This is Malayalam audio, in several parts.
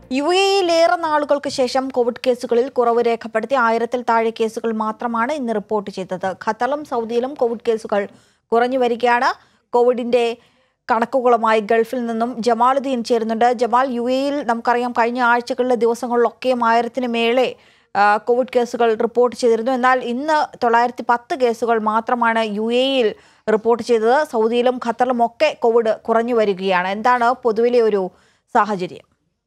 യു എയിലേറെ നാളുകൾക്ക് ശേഷം കോവിഡ് കേസുകളിൽ കുറവ് രേഖപ്പെടുത്തി ആയിരത്തിൽ താഴെ കേസുകൾ മാത്രമാണ് ഇന്ന് റിപ്പോർട്ട് ചെയ്തത് ഖത്തറിലും സൗദിയിലും കോവിഡ് കേസുകൾ കുറഞ്ഞു വരികയാണ് കോവിഡിന്റെ കണക്കുകളുമായി ഗൾഫിൽ നിന്നും ജമാലുദ്ദീൻ ചേരുന്നുണ്ട് ജമാൽ യു എയിൽ നമുക്കറിയാം കഴിഞ്ഞ ആഴ്ചകളിലെ ദിവസങ്ങളിലൊക്കെയും ആയിരത്തിന് മേലെ ആ, കോവിഡ് കേസുകൾ റിപ്പോർട്ട് ചെയ്തിരുന്നു എന്നാൽ ഇന്ന് തൊള്ളായിരത്തി പത്ത് കേസുകൾ മാത്രമാണ് യു എയിൽ റിപ്പോർട്ട് ചെയ്തത് സൗദിയിലും ഖത്തറിലും ഒക്കെ കോവിഡ് കുറഞ്ഞു വരികയാണ് എന്താണ് പൊതുവിലെ ഒരു സാഹചര്യം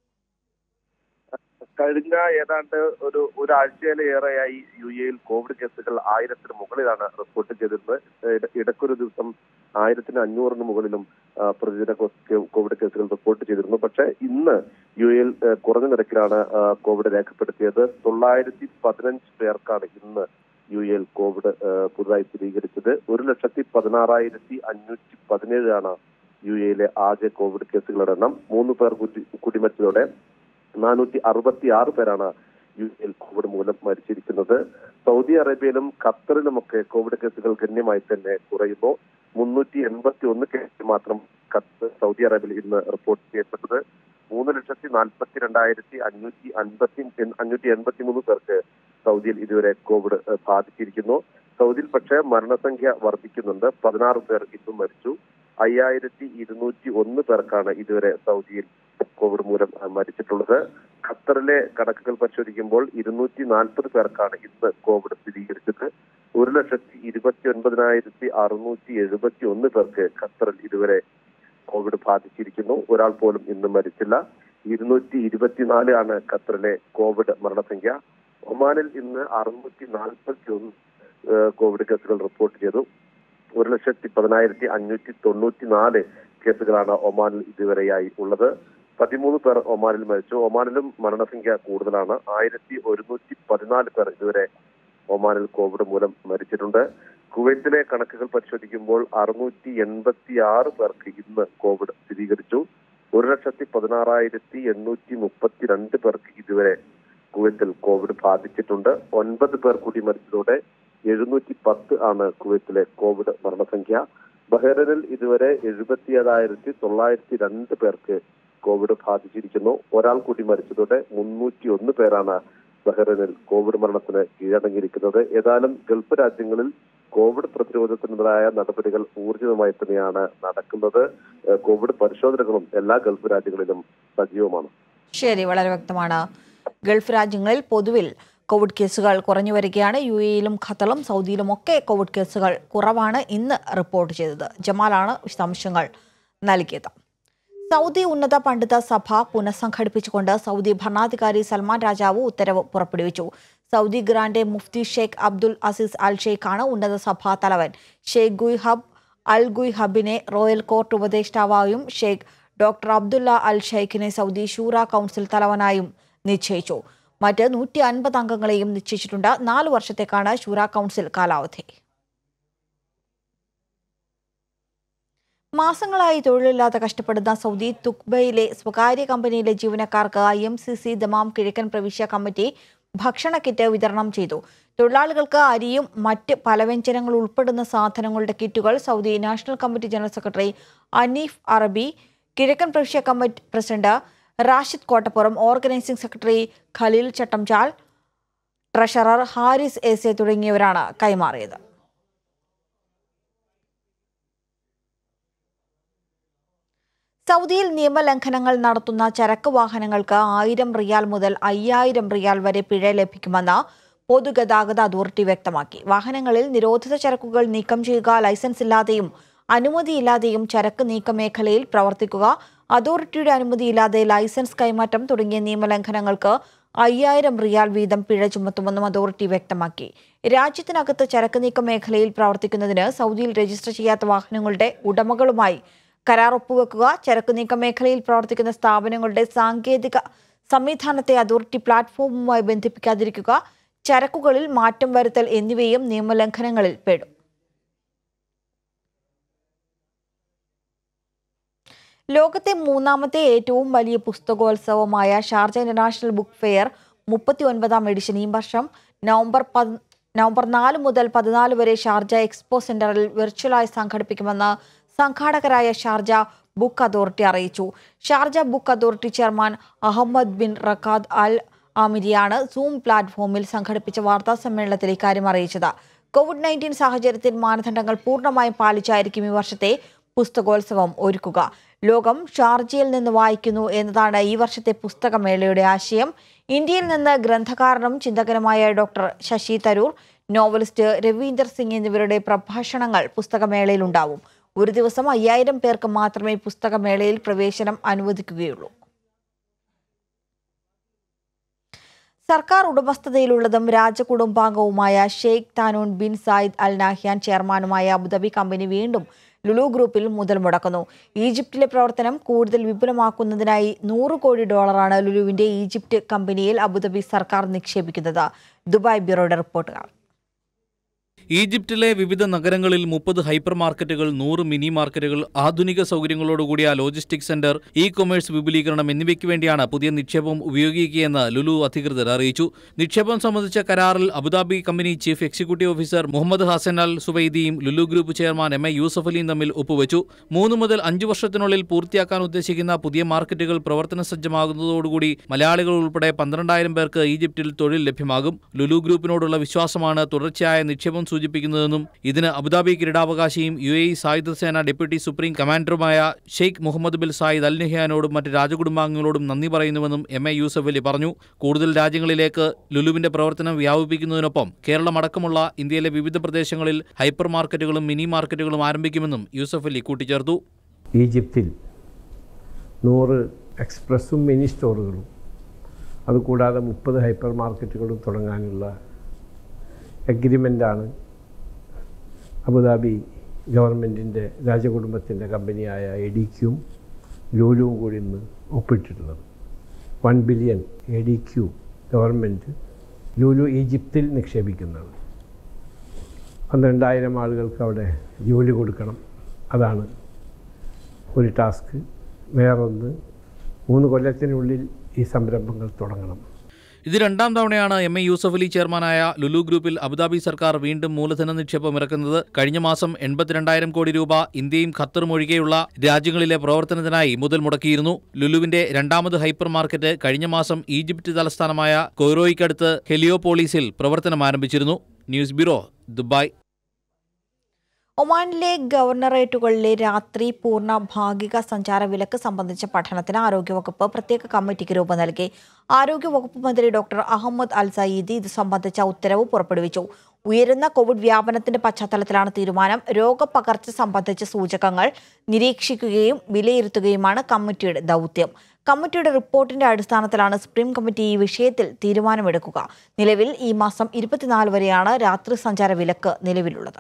കഴിഞ്ഞ ഏതാണ്ട് ഒരു ഒരാഴ്ചയിലേറെയായി യു എയിൽ കോവിഡ് കേസുകൾ ആയിരത്തിന് മുകളിലാണ് റിപ്പോർട്ട് ചെയ്തിരുന്നത് ഇട- ഇടയ്ക്കൊരു ദിവസം ആയിരത്തിന് അഞ്ഞൂറിന് മുകളിലും ആ, പ്രതിദിന കോ- കോവിഡ് കേസുകൾ റിപ്പോർട്ട് ചെയ്തിരുന്നു പക്ഷേ ഇന്ന് യു എയിൽ ആ, കുറഞ്ഞ നിരക്കിലാണ് ആ, കോവിഡ് രേഖപ്പെടുത്തിയത് തൊള്ളായിരത്തി പതിനഞ്ച് പേർക്കാണ് ഇന്ന് യു എയിൽ കോവിഡ് ആ, പുതുതായി സ്ഥിരീകരിച്ചത് ഒരു ലക്ഷത്തി പതിനാറായിരത്തി അഞ്ഞൂറ്റി പതിനേഴാണ് യു എയിലെ ആകെ കോവിഡ് കേസുകളുടെ എണ്ണം മൂന്ന് പേർ കുറ്റി കുടിമരിച്ചതോടെ നാനൂറ്റി അറുപത്തി ആറ് പേരാണ് യു എയിൽ കോവിഡ് മൂലം മരിച്ചിരിക്കുന്നത് സൗദി അറേബ്യയിലും ഖത്തറിലുമൊക്കെ കോവിഡ് കേസുകൾ ഗണ്യമായി തന്നെ കുറയുന്നു മുന്നൂറ്റി എൺപത്തി ഒന്ന് കേസ് മാത്രം ഖത്തർ സൗദി അറേബ്യയിൽ ഇന്ന് റിപ്പോർട്ട് ചെയ്യപ്പെട്ടത് മൂന്ന് ലക്ഷത്തി നാൽപ്പത്തി രണ്ടായിരത്തി അഞ്ഞൂറ്റി അൻപത്തി അഞ്ഞൂറ്റി എൺപത്തി മൂന്ന് പേർക്ക് സൗദിയിൽ ഇതുവരെ കോവിഡ് ഏഹ്, ബാധിച്ചിരിക്കുന്നു സൗദിയിൽ പക്ഷേ മരണസംഖ്യ വർദ്ധിക്കുന്നുണ്ട് പതിനാറ് പേർ ഇന്നും മരിച്ചു അയ്യായിരത്തി ഇരുന്നൂറ്റി ഒന്ന് പേർക്കാണ് ഇതുവരെ സൗദിയിൽ കോവിഡ് മൂലം അഹ് മരിച്ചിട്ടുള്ളത് ഖത്തറിലെ കണക്കുകൾ പരിശോധിക്കുമ്പോൾ ഇരുന്നൂറ്റി നാൽപ്പത് പേർക്കാണ് ഇന്ന് കോവിഡ് സ്ഥിരീകരിച്ചത് ഒരു ലക്ഷത്തി ഇരുപത്തി ഒൻപതിനായിരത്തി അറുന്നൂറ്റി എഴുപത്തി ഒന്ന് പേർക്ക് ഖത്തറിൽ ഇതുവരെ കോവിഡ് ബാധിച്ചിരിക്കുന്നു ഒരാൾ പോലും ഇന്ന് മരിച്ചില്ല ഇരുന്നൂറ്റി ഇരുപത്തിനാല് ആണ് ഖത്തറിലെ കോവിഡ് മരണസംഖ്യ ഒമാനിൽ ഇന്ന് അറുന്നൂറ്റി നാൽപ്പത്തി ഒന്ന് ഏഹ് കോവിഡ് കേസുകൾ റിപ്പോർട്ട് ചെയ്തു ഒരു ലക്ഷത്തി പതിനായിരത്തി അഞ്ഞൂറ്റി തൊണ്ണൂറ്റി നാല് കേസുകളാണ് ഒമാനിൽ ഇതുവരെയായി ഉള്ളത് പതിമൂന്ന് പേർ ഒമാനിൽ മരിച്ചു ഒമാനിലും മരണസംഖ്യ കൂടുതലാണ് ആയിരത്തി ഒരുന്നൂറ്റി പതിനാല് പേർ ഇതുവരെ ഒമാനിൽ കോവിഡ് മൂലം മരിച്ചിട്ടുണ്ട് കുവൈത്തിലെ കണക്കുകൾ പരിശോധിക്കുമ്പോൾ അറുന്നൂറ്റി എൺപത്തി ആറ് പേർക്ക് ഇന്ന് കോവിഡ് സ്ഥിരീകരിച്ചു ഒരു ലക്ഷത്തി പതിനാറായിരത്തി എണ്ണൂറ്റി മുപ്പത്തിരണ്ട് പേർക്ക് ഇതുവരെ കുവൈത്തിൽ കോവിഡ് ബാധിച്ചിട്ടുണ്ട് ഒൻപത് പേർ കൂടി മരിച്ചതോടെ എഴുന്നൂറ്റി പത്ത് ആണ് കുവൈത്തിലെ കോവിഡ് മരണസംഖ്യ ബഹ്റൈനിൽ ഇതുവരെ എഴുപത്തി ഏഴായിരത്തി തൊള്ളായിരത്തി രണ്ട് പേർക്ക് കോവിഡ് ബാധിച്ചിരിക്കുന്നു ഒരാൾ കൂടി മരിച്ചതോടെ മുന്നൂറ്റി ഒന്ന് പേരാണ് ബഹ്റൈനിൽ കോവിഡ് മരണത്തിന് കീഴടങ്ങിയിരിക്കുന്നത് ഏതായാലും ഗൾഫ് രാജ്യങ്ങളിൽ കോവിഡ് പ്രതിരോധത്തിനെതിരായ നടപടികൾ ഊർജിതമായി തന്നെയാണ് നടക്കുന്നത് ഏഹ് കോവിഡ് പരിശോധനകളും എല്ലാ ഗൾഫ് രാജ്യങ്ങളിലും സജീവമാണ് ശരി വളരെ വ്യക്തമാണ് ഗൾഫ് രാജ്യങ്ങളിൽ പൊതുവിൽ കോവിഡ് കേസുകൾ കുറഞ്ഞു വരികയാണ് യു എയിലും ഖത്തറിലും സൗദിയിലും ഒക്കെ കോവിഡ് കേസുകൾ കുറവാണ് ഇന്ന് റിപ്പോർട്ട് ചെയ്തത് ജമാലാണ് വിശദാംശങ്ങൾ നൽകിയത് സൗദി ഉന്നത പണ്ഡിത സഭ പുനഃസംഘടിപ്പിച്ചുകൊണ്ട് സൗദി ഭരണാധികാരി സൽമാൻ രാജാവ് ഉത്തരവ് പുറപ്പെടുവിച്ചു Saudi grand mufti Sheikh Abdul Aziz Al ഷെയ്ഖാണ് ഉന്നത സഭാ തലവൻ ഷെയ്ഖ് ഗുയ് ഹബ് അൽ ഗുയ് ഹബിനെ റോയൽ കോർട്ട് ഉപദേഷ്ടാവായും ഷെയ്ഖ് ഡോക്ടർ അബ്ദുള്ള അൽ ഷെയ്ഖിനെ സൗദി ഷൂറ കൗൺസിൽ തലവനായും നിശ്ചയിച്ചു മറ്റ് നൂറ്റി അൻപത് അംഗങ്ങളെയും നിശ്ചയിച്ചിട്ടുണ്ട് നാല് വർഷത്തേക്കാണ് ഷൂറ കൗൺസിൽ കാലാവധി മാസങ്ങളായി തൊഴിലില്ലാതെ കഷ്ടപ്പെടുന്ന സൗദി തുക്ബയിലെ സ്വകാര്യ കമ്പനിയിലെ ജീവനക്കാർക്ക് I M C C Dammam കിഴക്കൻ പ്രവിശ്യ കമ്മിറ്റി ഭക്ഷണ കിറ്റ് വിതരണം ചെയ്തു തൊഴിലാളികൾക്ക് അരിയും മറ്റ് പലവ്യഞ്ജനങ്ങൾ ഉൾപ്പെടുന്ന സാധനങ്ങളുടെ കിറ്റുകൾ Saudi national committee general secretary Aneef അറബി കിഴക്കൻ പ്രവിശ്യ committee president Rashid Kottappuram organising secretary Khaleel Chattamchal treasurer Haris എസെ തുടങ്ങിയവരാണ് കൈമാറിയത് സൗദിയിൽ നിയമലംഘനങ്ങൾ നടത്തുന്ന ചരക്ക് വാഹനങ്ങൾക്ക് ആയിരം റിയാൽ മുതൽ അയ്യായിരം റിയാൽ വരെ പിഴ ലഭിക്കുമെന്ന് പൊതുഗതാഗത അതോറിറ്റി വ്യക്തമാക്കി വാഹനങ്ങളിൽ നിരോധിത ചരക്കുകൾ നീക്കം ചെയ്യുക ലൈസൻസ് ഇല്ലാതെയും അനുമതിയില്ലാതെയും ചരക്ക് നീക്ക മേഖലയിൽ പ്രവർത്തിക്കുക അതോറിറ്റിയുടെ അനുമതിയില്ലാതെ ലൈസൻസ് കൈമാറ്റം തുടങ്ങിയ നിയമലംഘനങ്ങൾക്ക് അയ്യായിരം റിയാൽ വീതം പിഴ ചുമത്തുമെന്നും അതോറിറ്റി വ്യക്തമാക്കി രാജ്യത്തിനകത്ത് ചരക്ക് നീക്ക മേഖലയിൽ പ്രവർത്തിക്കുന്നതിന് സൗദിയിൽ രജിസ്റ്റർ ചെയ്യാത്ത വാഹനങ്ങളുടെ ഉടമകളുമായി കരാർ ഒപ്പുവെക്കുക ചരക്ക് നീക്ക മേഖലയിൽ പ്രവർത്തിക്കുന്ന സ്ഥാപനങ്ങളുടെ സാങ്കേതിക സംവിധാനത്തെ അതോറിറ്റി പ്ലാറ്റ്ഫോമുമായി ബന്ധിപ്പിക്കാതിരിക്കുക ചരക്കുകളിൽ മാറ്റം വരുത്തൽ എന്നിവയും നിയമലംഘനങ്ങളിൽ പെടും ലോകത്തെ മൂന്നാമത്തെ ഏറ്റവും വലിയ പുസ്തകോത്സവമായ ഷാർജ ഇന്റർനാഷണൽ ബുക്ക് ഫെയർ മുപ്പത്തി ഒൻപതാം എഡിഷൻ ഈ വർഷം നവംബർ പത് നവംബർ നാല് മുതൽ പതിനാല് വരെ ഷാർജ എക്സ്പോ സെന്ററിൽ വിർച്വലായി സംഘടിപ്പിക്കുമെന്ന് സംഘാടകരായ ഷാർജ ബുക്ക് അതോറിറ്റി അറിയിച്ചു Sharjah Book Authority chairman Ahmed bin Rakkad Al ആമിരിയാണ് സൂം പ്ലാറ്റ്ഫോമിൽ സംഘടിപ്പിച്ച വാർത്താ സമ്മേളനത്തിൽ ഇക്കാര്യം അറിയിച്ചത് കോവിഡ് നയൻറ്റീൻ സാഹചര്യത്തിൽ മാനദണ്ഡങ്ങൾ പൂർണ്ണമായും പാലിച്ചായിരിക്കും ഈ വർഷത്തെ പുസ്തകോത്സവം ഒരുക്കുക ലോകം ഷാർജയിൽ നിന്ന് വായിക്കുന്നു എന്നതാണ് ഈ വർഷത്തെ പുസ്തകമേളയുടെ ആശയം ഇന്ത്യയിൽ നിന്ന് ഗ്രന്ഥകാരനും ചിന്തകനുമായ ഡോക്ടർ ശശി തരൂർ നോവലിസ്റ്റ് രവീന്ദർ സിംഗ് എന്നിവരുടെ പ്രഭാഷണങ്ങൾ പുസ്തകമേളയിൽ ഉണ്ടാവും ഒരു ദിവസം അയ്യായിരം പേർക്ക് മാത്രമേ പുസ്തകമേളയിൽ പ്രവേശനം അനുവദിക്കുകയുള്ളൂ സർക്കാർ ഉടമസ്ഥതയിലുള്ളതും രാജകുടുംബാംഗവുമായ Sheikh Tahnoun bin Zayed Al Nahyan ചെയർമാനുമായ അബുദാബി കമ്പനി വീണ്ടും ലുലു ഗ്രൂപ്പിൽ മുതൽ മുടക്കുന്നു ഈജിപ്തിലെ പ്രവർത്തനം കൂടുതൽ വിപുലമാക്കുന്നതിനായി നൂറ് കോടി ഡോളറാണ് ലുലുവിന്റെ ഈജിപ്ത് കമ്പനിയിൽ അബുദാബി സർക്കാർ നിക്ഷേപിക്കുന്നത് ദുബായ് ബ്യൂറോയുടെ റിപ്പോർട്ടുകൾ ഈജിപ്തിലെ വിവിധ നഗരങ്ങളിൽ മുപ്പത് ഹൈപ്പർ മാർക്കറ്റുകൾ നൂറ് മിനി മാർക്കറ്റുകൾ ആധുനിക സൗകര്യങ്ങളോടുകൂടിയ ലോജിസ്റ്റിക് സെന്റർ ഇ കൊമേഴ്സ് വിപുലീകരണം എന്നിവയ്ക്ക് വേണ്ടിയാണ് പുതിയ നിക്ഷേപം ഉപയോഗിക്കുകയെന്ന് ലുലു അധികൃതർ അറിയിച്ചു നിക്ഷേപം സംബന്ധിച്ച കരാറിൽ Abu Dhabi company chief executive officer Mohammed Hassan Al സുവൈദിയും Lulu group chairman M A Yusuff അലിയും തമ്മിൽ ഒപ്പുവച്ചു മൂന്ന് മുതൽ അഞ്ച് വർഷത്തിനുള്ളിൽ പൂർത്തിയാക്കാൻ ഉദ്ദേശിക്കുന്ന പുതിയ മാർക്കറ്റുകൾ പ്രവർത്തന സജ്ജമാകുന്നതോടുകൂടി മലയാളികൾ ഉൾപ്പെടെ പന്ത്രണ്ടായിരം പേർക്ക് ഈജിപ്തിൽ തൊഴിൽ ലഭ്യമാകും ലുലു ഗ്രൂപ്പിനോടുള്ള വിശ്വാസമാണ് തുടർച്ചയായ നിക്ഷേപം സൂചിപ്പിക്കുന്നതെന്നും ഇതിന് അബുദാബി കിരീടാവകാശിയും യു എ സായുധ സേന ഡെപ്യൂട്ടി സുപ്രീം കമാൻഡറുമായ Sheikh Mohammed bin Zayed Al നെഹ്യാനോടും മറ്റ് രാജകുടുംബാംഗങ്ങളോടും നന്ദി പറയുന്നുവെന്നും എം എ യൂസഫ് അലി പറഞ്ഞു കൂടുതൽ രാജ്യങ്ങളിലേക്ക് ലുലുവിന്റെ പ്രവർത്തനം വ്യാപിപ്പിക്കുന്നതിനൊപ്പം കേരളമടക്കമുള്ള ഇന്ത്യയിലെ വിവിധ പ്രദേശങ്ങളിൽ ഹൈപ്പർ മാർക്കറ്റുകളും മിനി മാർക്കറ്റുകളും ആരംഭിക്കുമെന്നും യൂസഫ് അലി കൂട്ടിച്ചേർത്തു ഈജിപ്തിൽ നൂറ് എക്സ്പ്രസ്സും മിനി സ്റ്റോറുകളും അതുകൂടാതെ മുപ്പത് ഹൈപ്പർ മാർക്കറ്റുകളും തുടങ്ങാനുള്ള എഗ്രിമെൻ്റാണ് അബുദാബി ഗവൺമെൻറ്റിൻ്റെ രാജകുടുംബത്തിൻ്റെ കമ്പനിയായ എ ഡി ക്യൂം ലൂലുവും കൂടി ഇന്ന് ഒപ്പിട്ടിട്ടുള്ളത് one billion A D Q government Lulu ഈജിപ്തിൽ നിക്ഷേപിക്കുന്നത് പന്ത്രണ്ടായിരം ആളുകൾക്ക് അവിടെ ജോലി കൊടുക്കണം അതാണ് ഒരു ടാസ്ക് വേറൊന്ന് മൂന്ന് കൊല്ലത്തിനുള്ളിൽ ഈ സംരംഭങ്ങൾ തുടങ്ങണം ഇത് രണ്ടാം തവണയാണ് എം എ യൂസഫ് അലി ചെയർമാനായ ലുലു ഗ്രൂപ്പിൽ അബുദാബി സർക്കാർ വീണ്ടും മൂലധന നിക്ഷേപം ഇറക്കുന്നത് കഴിഞ്ഞ മാസം എൺപത്തിരണ്ടായിരം കോടി രൂപ ഇന്ത്യയും ഖത്തറും ഒഴികെയുള്ള രാജ്യങ്ങളിലെ പ്രവർത്തനത്തിനായി മുതൽ മുടക്കിയിരുന്നു ലുലുവിന്റെ രണ്ടാമത് ഹൈപ്പർ മാർക്കറ്റ് കഴിഞ്ഞ മാസം ഈജിപ്ത് തലസ്ഥാനമായ കൊയ്റോയ്ക്കടുത്ത് ഹെലിയോപോളീസിൽ പ്രവർത്തനം ആരംഭിച്ചിരുന്നു ന്യൂസ് ബ്യൂറോ ദുബായ് ഒമാനിലെ ഗവർണറേറ്റുകളിലെ രാത്രി പൂർണ്ണ ഭാഗിക സഞ്ചാര വിലക്ക് സംബന്ധിച്ച പഠനത്തിന് ആരോഗ്യവകുപ്പ് പ്രത്യേക കമ്മിറ്റിക്ക് രൂപം നൽകി ആരോഗ്യവകുപ്പ് മന്ത്രി ഡോക്ടർ അഹമ്മദ് അൽ സയീദി ഇത് സംബന്ധിച്ച ഉത്തരവ് പുറപ്പെടുവിച്ചു ഉയരുന്ന കോവിഡ് വ്യാപനത്തിന്റെ പശ്ചാത്തലത്തിലാണ് തീരുമാനം രോഗപകർച്ച സംബന്ധിച്ച സൂചകങ്ങൾ നിരീക്ഷിക്കുകയും വിലയിരുത്തുകയുമാണ് കമ്മിറ്റിയുടെ ദൗത്യം കമ്മിറ്റിയുടെ റിപ്പോർട്ടിന്റെ അടിസ്ഥാനത്തിലാണ് സുപ്രീം കമ്മിറ്റി ഈ വിഷയത്തിൽ തീരുമാനമെടുക്കുക നിലവിൽ ഈ മാസം ഇരുപത്തിനാല് വരെയാണ് രാത്രി സഞ്ചാര വിലക്ക് നിലവിലുള്ളത്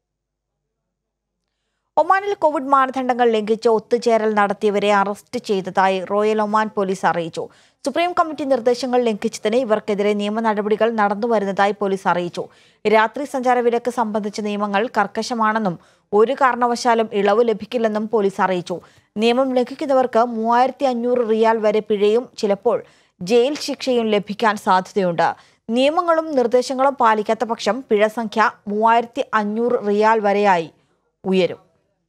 ഒമാനിൽ കോവിഡ് മാനദണ്ഡങ്ങൾ ലംഘിച്ച് ഒത്തുചേരൽ നടത്തിയവരെ അറസ്റ്റ് ചെയ്തതായി റോയൽ ഒമാൻ പോലീസ് അറിയിച്ചു സുപ്രീം കമ്മിറ്റി നിർദ്ദേശങ്ങൾ ലംഘിച്ചതിന് ഇവർക്കെതിരെ നിയമ നടപടികൾ നടന്നുവരുന്നതായി പോലീസ് അറിയിച്ചു രാത്രി സഞ്ചാര വിലക്ക് സംബന്ധിച്ച നിയമങ്ങൾ കർക്കശമാണെന്നും ഒരു കാരണവശാലും ഇളവ് ലഭിക്കില്ലെന്നും പോലീസ് അറിയിച്ചു നിയമം ലംഘിക്കുന്നവർക്ക് മൂവായിരത്തി അഞ്ഞൂറ് റിയാൽ വരെ പിഴയും ചിലപ്പോൾ ജയിൽ ശിക്ഷയും ലഭിക്കാൻ സാധ്യതയുണ്ട് നിയമങ്ങളും നിർദ്ദേശങ്ങളും പാലിക്കാത്ത പക്ഷം പിഴ സംഖ്യ മൂവായിരത്തി അഞ്ഞൂറ് റിയാൽ വരെയായി ഉയരും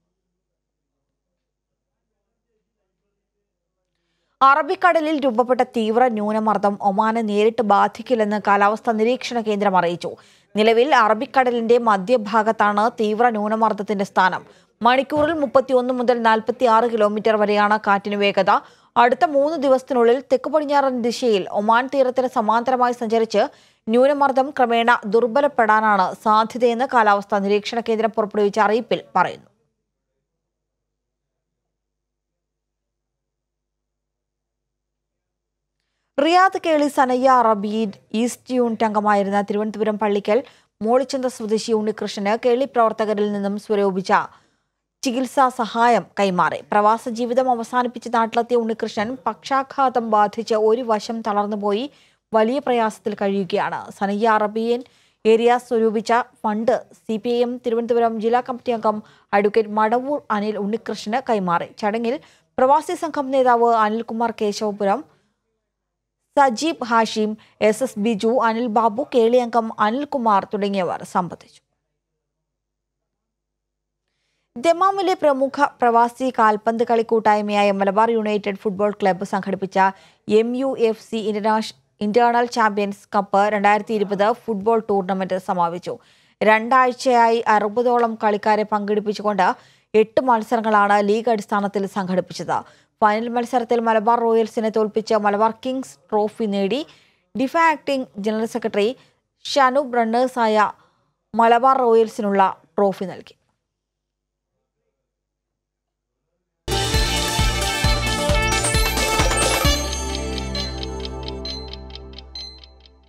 അറബിക്കടലിൽ രൂപപ്പെട്ട തീവ്ര ന്യൂനമർദ്ദം ഒമാനെ നേരിട്ട് ബാധിക്കില്ലെന്ന് കാലാവസ്ഥാ നിരീക്ഷണ കേന്ദ്രം അറിയിച്ചു നിലവിൽ അറബിക്കടലിന്റെ മധ്യഭാഗത്താണ് തീവ്ര ന്യൂനമർദ്ദത്തിന്റെ സ്ഥാനം മണിക്കൂറിൽ മുപ്പത്തിയൊന്ന് മുതൽ നാൽപ്പത്തി ആറ് കിലോമീറ്റർ വരെയാണ് കാറ്റിന് വേഗത അടുത്ത മൂന്ന് ദിവസത്തിനുള്ളിൽ തെക്ക് പടിഞ്ഞാറൻ ദിശയിൽ ഒമാൻ തീരത്തിന് സമാന്തരമായി സഞ്ചരിച്ച് ന്യൂനമർദ്ദം ക്രമേണ ദുർബലപ്പെടാനാണ് സാധ്യതയെന്ന് കാലാവസ്ഥാ നിരീക്ഷണ കേന്ദ്രം പുറപ്പെടുവിച്ച അറിയിപ്പിൽ പറയുന്നു റിയാദ് കേളി സനയ്യ അറബീദ് ഈസ്റ്റ് യൂണിറ്റ് അംഗമായിരുന്ന തിരുവനന്തപുരം പള്ളിക്കൽ മോളിച്ചന്ത സ്വദേശി ഉണ്ണികൃഷ്ണന് കേളി പ്രവർത്തകരിൽ നിന്നും സ്വരൂപിച്ച ചികിത്സാ സഹായം കൈമാറി പ്രവാസ ജീവിതം അവസാനിപ്പിച്ച് നാട്ടിലെത്തിയ ഉണ്ണികൃഷ്ണൻ പക്ഷാഘാതം ബാധിച്ച് ഒരു വശം തളർന്നുപോയി വലിയ പ്രയാസത്തിൽ കഴിയുകയാണ് സനയ്യ അറബിയൻ ഏരിയ സ്വരൂപിച്ച fund C P I M Thiruvananthapuram ജില്ലാ കമ്മിറ്റി അംഗം അഡ്വക്കേറ്റ് മടവൂർ അനിൽ ഉണ്ണികൃഷ്ണന് കൈമാറി ചടങ്ങിൽ പ്രവാസി സംഘം നേതാവ് അനിൽകുമാർ കേശവപുരം സജീബ് ഹാഷിം എസ് എസ് ബിജു അനിൽ ബാബു കേളിയംഗം അനിൽകുമാർ തുടങ്ങിയവർ സംബന്ധിച്ചു ദമാമിലെ പ്രമുഖ പ്രവാസി കാൽപന്ത് കളി കൂട്ടായ്മയായ മലബാർ യുണൈറ്റഡ് ഫുട്ബോൾ ക്ലബ്ബ് സംഘടിപ്പിച്ച എം യു എഫ് സി ഇന്റർനാഷ ഇന്റേണൽ ചാമ്പ്യൻസ് കപ്പ് രണ്ടായിരത്തി ഇരുപത് ഫുട്ബോൾ ടൂർണമെന്റ് സമാപിച്ചു രണ്ടാഴ്ചയായി അറുപതോളം കളിക്കാരെ പങ്കെടുപ്പിച്ചുകൊണ്ട് എട്ട് മത്സരങ്ങളാണ് ലീഗ് അടിസ്ഥാനത്തിൽ സംഘടിപ്പിച്ചത് ഫൈനൽ മത്സരത്തിൽ മലബാർ റോയൽസിനെ തോൽപ്പിച്ച് മലബാർ കിങ്സ് ട്രോഫി നേടി ഡിഫ ആക്ടിംഗ് ജനറൽ സെക്രട്ടറി ഷനൂബ് റണ്ണേഴ്സായ മലബാർ റോയൽസിനുള്ള ട്രോഫി നൽകി